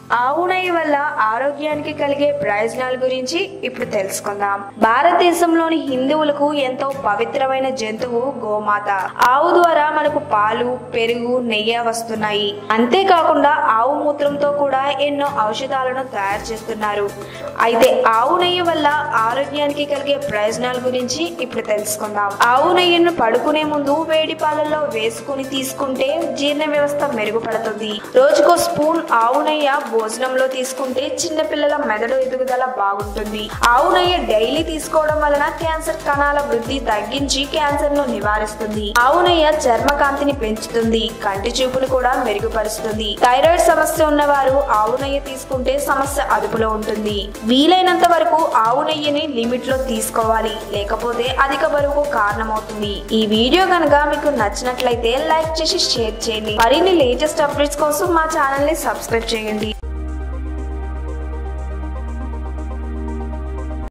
ఆవు నెయ్యి వల్ల ఆరోగ్యానికి కలిగే ప్రయోజనాల గురించి ఇప్పుడు తెలుసుకుందాం భారతదేశంలోని హిందువులకు ఎంతో పవిత్రమైన జంతువు గోమాత ఆవు ద్వారా మనకు పాలు పెరుగు నెయ్యి వస్తున్నాయి అంతేకాకుండా ఆవు మూత్రంతో కూడా ఎన్నో ఔషధాలను తయారు చేస్తున్నారు అయితే ఆవు నెయ్యి వల్ల ఆరోగ్యానికి కలిగే ప్రయోజనాల గురించి ఇప్పుడు తెలుసుకుందాం ఆవు నెయ్యిని పడుకునే ముందు వేడి పాలల్లో వేసుకుని తీసుకుంటే జీర్ణ వ్యవస్థ మెరుగుపడుతుంది రోజుకో స్పూన్ ఆవు నెయ్యి భోజనంలో తీసుకుంటే చిన్న పిల్లల మెదడు ఎదుగుదల బాగుంటుంది ఆవు నెయ్యి డైలీ తీసుకోవడం వలన క్యాన్సర్ కణాల వృద్ధి తగ్గించి క్యాన్సర్ ను నివారిస్తుంది ఆవు నెయ్యి చర్మ కాంతిని పెంచుతుంది కంటి చూపును కూడా మెరుగుపరుస్తుంది థైరాయిడ్ సమస్య ఉన్నవారు ఆవు నెయ్యి తీసుకుంటే సమస్య అదుపులో ఉంటుంది వీలైనంత వరకు ఆవు నెయ్యిని లిమిట్ లో తీసుకోవాలి లేకపోతే అధిక బరువుకు కారణమవుతుంది ఈ వీడియో కనుక మీకు నచ్చినట్లయితే లైక్ చేసి షేర్ చేయండి మరిన్ని లేటెస్ట్ అప్డేట్స్ కోసం మా ఛానల్ ని సబ్స్క్రైబ్ చేయండి